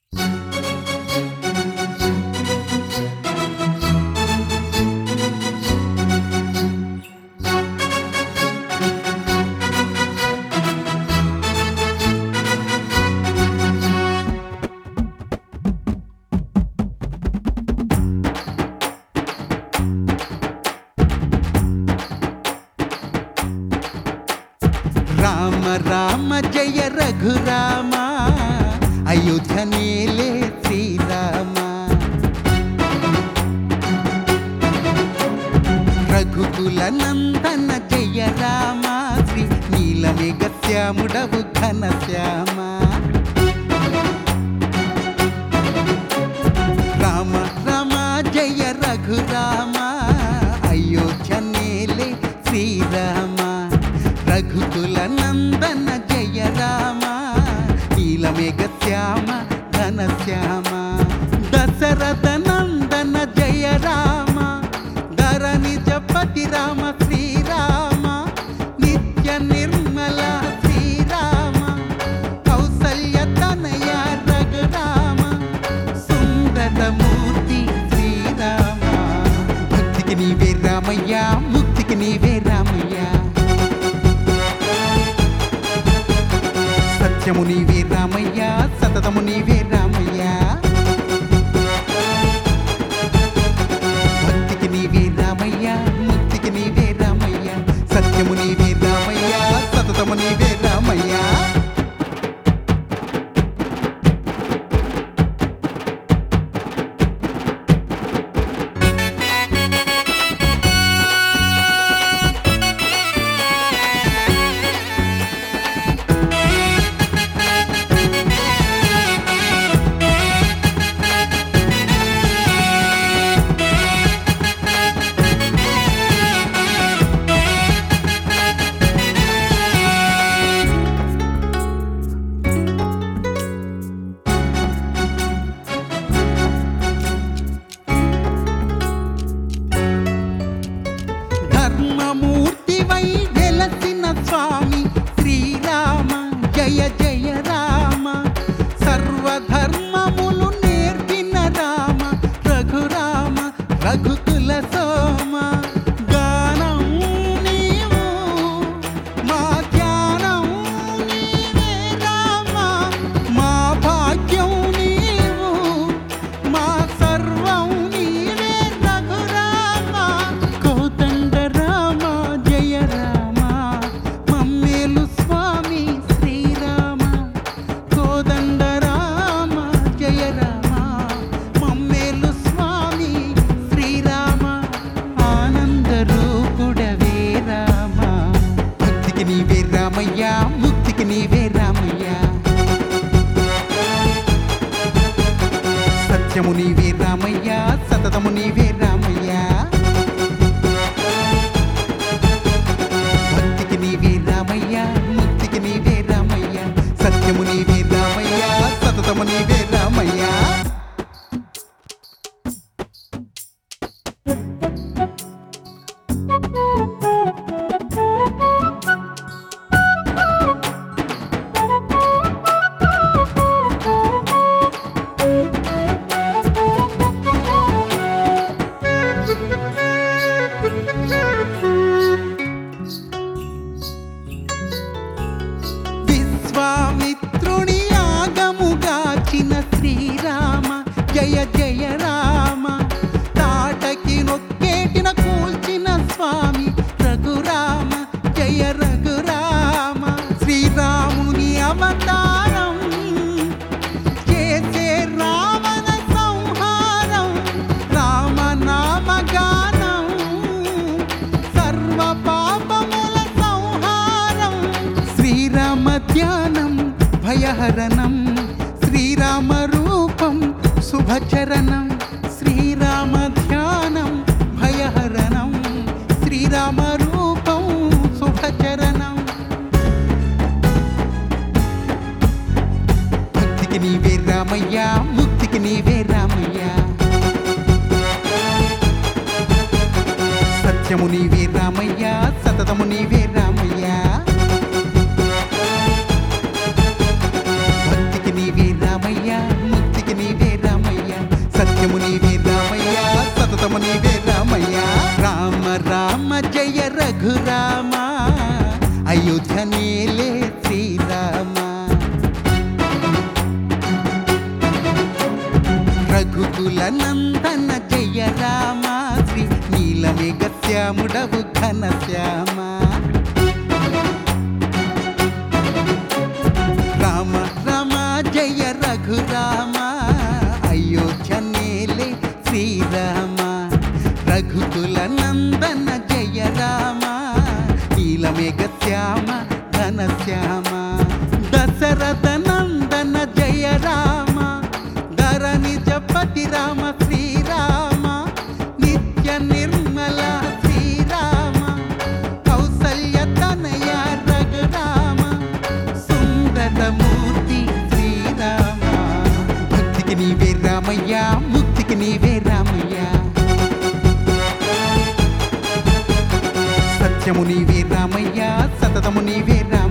రామ రామ జయ రఘురామ అయోధ్య నేలే శ్రీరామ రఘుకుల నందన జయ రామ శ్రీ నీలమేఘ శ్యాముడవు ఘన శ్యామ రామ రామ జయ రఘురామ అయోధ్య నేలే శ్రీరామ రఘుకుల నందన జయ రామ నీలమేఘ శ్యామ ఘన శ్యామ దశరథ నందన జయ రామ ధరణి జపతి రామ శ్రీరామ నిత్య నిర్మల శ్రీరామ కౌసల్య తనయ రఘురామ సుందరమూర్తి శ్రీరామ భక్తికి నీవే రామయ్య ముక్తికి నీవే రామయ్య సత్యము నీవే రామయ్య సతతము నీవే రామయ్య భక్తికి నీవే రామయ్య ముక్తికి నీవే రామయ్య సత్యము నీవే రామయ్య సతతము నీవే రామయ్య ధర్మమూర్తివై వెలసిన స్వామి శ్రీరామ జయ జయ రామ సర్వధర్మములు నేర్పిన రామ రఘురామ రఘుకుల సోమ గానం నీవు మా ధ్యానం నీవే రామ మా భాగ్యం నీవు మా సర్వం నీవే రఘురామ కోదండ రామ జయ రామ మమ్మేలు స్వామి శ్రీరామ కోదండ రామ జయ రామ మమ్మేలు స్వామి శ్రీరామ ఆనంద రూపుడవే రామ భక్తికి నీవే రామయ్య ముక్తికి నీవే రామయ్య సత్యము నీవే రామయ్య సతతము నీవే రామయ్య భక్తికి నీవే రామయ్య ముక్తికి నీవే రామయ్య సత్యము నీవే రామయ్య సతతము నీవే రామయ్య విశ్వామిత్రుని ఆగముగాచిన శ్రీరామ జయ జయ రామ తాటకి నొక్కేటిన కూల్చిన స్వామి రఘురామ జయ రఘురామ శ్రీరాముని అవతారం చేసే రావణ సంహారం రామనామ గానం సర్వ పాపముల సంహారం శ్రీరామ ధ్యానం భయహరణం శ్రీరామ రూపం శుభచరణం శ్రీరామ ధ్యానం భయహరణం శ్రీరామ రూపం శుభచరణం భక్తికి నీవే రామయ్య ముక్తికి నీవే రామయ్య సత్యము నీవే రామయ్య సతతము నీవే రామయ్య భక్తికి నీవే రామయ్య ముక్తికి రాముడవు ఘనశ్యామ రామ రామ జయ రఘురామ అయోధ్య నేలే శ్రీరామ రఘుకుల నందన జయ రామ నీలమేఘ శ్యామ ఘనశ్యామ దశరథ నందన జయ రామ ధరణి జపతి రామ శ్రీరామ నిత్య నిర్మల శ్రీరామ కౌసల్య తనయ రఘురామ సుందరమూర్తి శ్రీరామ భక్తికి నీవే రామయ్య ముక్తికి నీవే రామయ్య సత్యము నీవే రామయ్య సతతము నీవే రామయ్య